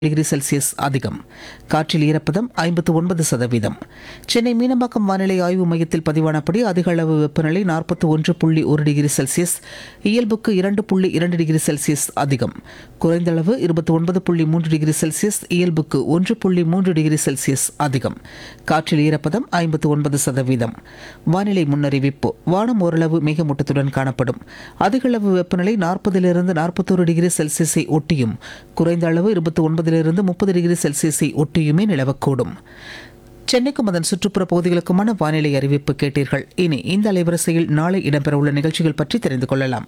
degree Celsius அதிகம் காற்றில் ஈரப்பதம் ஐம்பத்து ஒன்பது சதவீதம் சென்னை மீனம்பாக்கம் வானிலை ஆய்வு மையத்தில் பதிவானபடி அதிக அளவு வெப்பநிலை நாற்பத்தி ஒன்று புள்ளி ஒரு டிகிரி செல்சியஸ் இயல்புக்கு இரண்டு புள்ளி இரண்டு டிகிரி செல்சியஸ் அதிகம் குறைந்த அளவு இருபத்தி ஒன்பது புள்ளி மூன்று டிகிரி செல்சியஸ் இயல்புக்கு ஒன்று புள்ளி மூன்று டிகிரி செல்சியஸ் அதிகம் காற்றில் ஈரப்பதம் ஐம்பத்து ஒன்பது சதவீதம் வானிலை முன்னறிவிப்பு வானம் ஓரளவு மேகமூட்டத்துடன் காணப்படும் அதிக அளவு வெப்பநிலை நாற்பதிலிருந்து நாற்பத்தோரு டிகிரி செல்சியஸை ஒட்டியும் குறைந்த அளவு இருபத்தி ஒன்பதிலிருந்து முப்பது டிகிரி செல்சியஸை ஒட்டியுமே நிலவக்கூடும் சென்னைக்கும் அதன் சுற்றுப்புற பகுதிகளுக்குமான வானிலை அறிவிப்பு கேட்டீர்கள் இனி இந்த அலைவரிசையில் நாளை இடம்பெறவுள்ள நிகழ்ச்சிகள் பற்றி தெரிந்து கொள்ளலாம்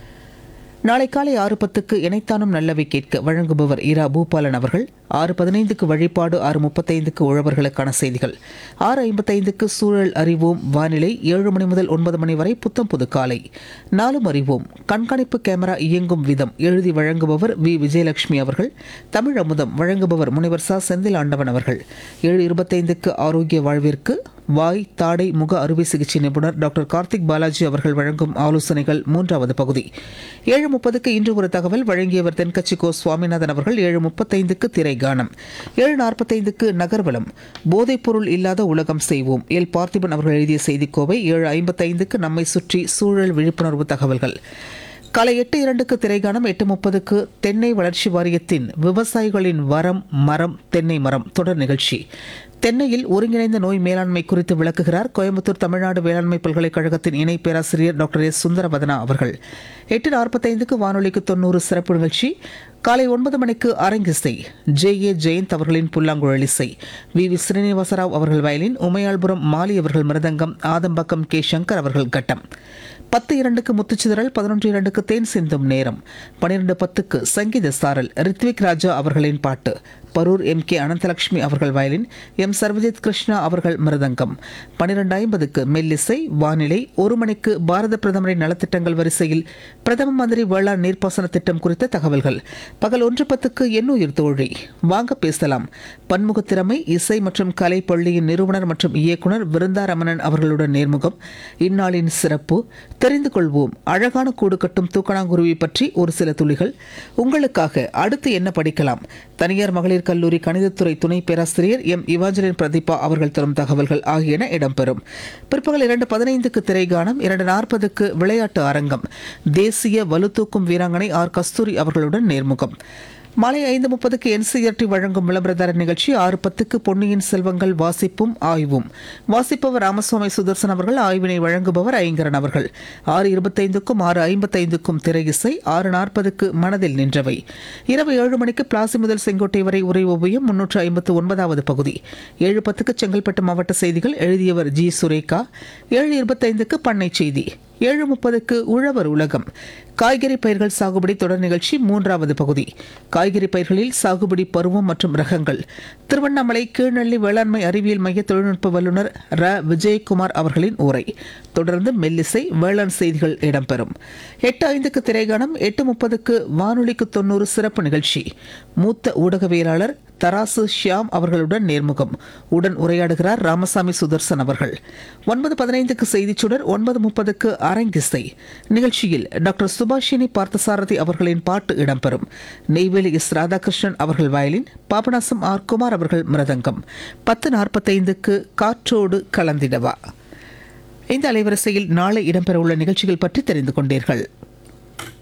நாளை காலை ஆறு பத்துக்கு இணைத்தானும் நல்லவை கேட்க வழங்குபவர் இரா பூபாலன் அவர்கள் ஆறு பதினைந்துக்கு வழிபாடு ஆறு முப்பத்தைந்துக்கு உழவர்களுக்கான செய்திகள் ஆறு ஐம்பத்தைந்துக்கு சூழல் அறிவோம் வானிலை ஏழு மணி முதல் ஒன்பது மணி வரை புத்தம் புது காலை நாலும் அறிவோம் கண்காணிப்பு கேமரா இயங்கும் விதம் எழுதி வழங்குபவர் வி விஜயலட்சுமி அவர்கள் தமிழ் அமுதம் வழங்குபவர் முனைவர் ச செந்தில் ஆண்டவன் அவர்கள் ஏழு இருபத்தைந்துக்கு ஆரோக்கிய வாழ்விற்கு வாய் தாடை முக அறுவை சிகிச்சை நிபுணர் டாக்டர் கார்த்திக் பாலாஜி அவர்கள் வழங்கும் ஆலோசனைகள் மூன்றாவது பகுதி ஏழு முப்பதுக்கு இன்று ஒரு தகவல் வழங்கியவர் தென்கட்சி கோ சுவாமிநாதன் அவர்கள் ஏழு முப்பத்தைந்துக்கு திரை கானம் ஏழு நாற்பத்தைந்துக்கு நகர்வலம் போதைப்பொருள் இல்லாத உலகம் செய்வோம் எல் பார்த்திபன் அவர்கள் எழுதிய செய்திக்கோவை ஏழு ஐம்பத்தைந்துக்கு நம்மை சுற்றி சூழல் விழிப்புணர்வு தகவல்கள் காலை எட்டு இரண்டுக்கு திரைகாணம் எட்டு முப்பதுக்கு தென்னை வளர்ச்சி வாரியத்தின் விவசாயிகளின் வரம் மரம் தென்னை மரம் தொடர் நிகழ்ச்சி தென்னையில் ஒருங்கிணைந்த நோய் மேலாண்மை குறித்து விளக்குகிறார் கோயம்புத்தூர் தமிழ்நாடு வேளாண்மை பல்கலைக்கழகத்தின் இணை பேராசிரியர் டாக்டர் எஸ் சுந்தரவதனா அவர்கள் எட்டு நாற்பத்தைந்துக்கு வானொலிக்கு தொண்ணூறு சிறப்பு நிகழ்ச்சி காலை ஒன்பது மணிக்கு அரங்கிசை ஜே ஏ ஜெயந்த் அவர்களின் புல்லாங்குழல் இசை வி வி ஸ்ரீனிவாசராவ் அவர்கள் வயலின் உமையாள்புரம் மாலி அவர்கள் மிருதங்கம் ஆதம்பக்கம் கே சங்கர் அவர்கள் கட்டம் பத்து இரண்டுக்கு முத்துச்சிதறல் பதினொன்று இரண்டுக்கு தேன் சிந்தும் நேரம் பன்னிரண்டு பத்துக்கு சங்கீத சாரல் ரித்விக் ராஜா அவர்களின் பாட்டு பரூர் எம் கே அனந்தலட்சுமி அவர்கள் வயலின் எம் சர்வஜித் கிருஷ்ணா அவர்கள் மிருதங்கம் பன்னிரண்டு ஐம்பதுக்கு மெல்லிசை வானிலை ஒரு மணிக்கு பாரத பிரதமரின் நலத்திட்டங்கள் வரிசையில் பிரதம மந்திரி வேளாண் நீர்ப்பாசன திட்டம் குறித்த தகவல்கள் பகல் ஒன்று பத்துக்கு எண்ணுயிர் தோழி வாங்க பேசலாம் பன்முகத் திறமை இசை மற்றும் கலை பள்ளியின் நிறுவனர் மற்றும் இயக்குனர் விருந்தாரமணன் அவர்களுடன் நேர்முகம் இந்நாளின் சிறப்பு தெரிந்து கொள்வோம் அழகான கூடு கட்டும் தூக்கணாங்குருவி பற்றி ஒரு சில துளிகள் உங்களுக்காக அடுத்து என்ன படிக்கலாம் தனியார் மகளிர் கல்லூரி கணிதத்துறை துணை பேராசிரியர் எம் இவாஞ்சலின் பிரதீபா அவர்கள் தரும் தகவல்கள் ஆகியன இடம்பெறும் பிற்பகல் இரண்டு பதினைந்துக்கு திரைகானம் இரண்டு நாற்பதுக்கு விளையாட்டு அரங்கம் தேசிய வலுதூக்கும் வீராங்கனை ஆர் கஸ்தூரி அவர்களுடன் நேர்முகம் மாலை ஐந்து முப்பதுக்கு என்சிஆர்டி வழங்கும் விளம்பரதார நிகழ்ச்சி ஆறு பத்துக்கு பொன்னியின் செல்வங்கள் வாசிப்பும் ஆய்வும் வாசிப்பவர் ராமசுவாமி சுதர்சன் அவர்கள் ஆய்வினை வழங்குபவர் ஐங்கரன் அவர்கள் ஆறு இருபத்தைந்துக்கும் ஆறு ஐம்பத்தைந்துக்கும் திரை இசை ஆறு நாற்பதுக்கு மனதில் நின்றவை இரவு ஏழு மணிக்கு பிளாசி முதல் செங்கோட்டை வரை உரை ஓவியம் முன்னூற்று ஐம்பத்து ஒன்பதாவது பகுதி ஏழு பத்துக்கு செங்கல்பட்டு மாவட்ட செய்திகள் எழுதியவர் ஜி சுரேகா ஏழு இருபத்தைந்துக்கு பண்ணை செய்தி ஏழு முப்பதுக்கு உழவர் உலகம் காய்கறி பயிர்கள் சாகுபடி தொடர் நிகழ்ச்சி மூன்றாவது பகுதி காய்கறி பயிர்களில் சாகுபடி பருவம் மற்றும் ரகங்கள் திருவண்ணாமலை கீழ்நெல்லி வேளாண்மை அறிவியல் மைய தொழில்நுட்ப வல்லுநர் ர விஜயகுமார் அவர்களின் உரை தொடர்ந்து மெல்லிசை வேளாண் செய்திகள் இடம்பெறும் எட்டு ஐந்துக்கு திரைகாணம் எட்டு முப்பதுக்கு வானொலிக்கு தொண்ணூறு சிறப்பு நிகழ்ச்சி மூத்த ஊடகவியலாளர் தராசு ஷியாம் அவர்களுடன் நேர்முகம் உடன் உரையாடுகிறார் ராமசாமி சுதர்சன் அவர்கள் ஒன்பது பதினைந்துக்கு செய்திச் சுடர் ஒன்பது முப்பதுக்கு அரங்கிசை நிகழ்ச்சியில் டாக்டர் சுபாஷினி பார்த்தசாரதி அவர்களின் பாட்டு இடம்பெறும் நெய்வேலி எஸ் ராதாகிருஷ்ணன் அவர்கள் வயலின் பாபநாசம் ஆர் குமார் அவர்கள் மிருதங்கம் பத்து நாற்பத்தைந்துக்கு காற்றோடு கலந்திடவா இந்த அலைவரிசையில் நாளை இடம்பெறவுள்ள நிகழ்ச்சிகள் பற்றி தெரிந்து கொண்டீர்கள்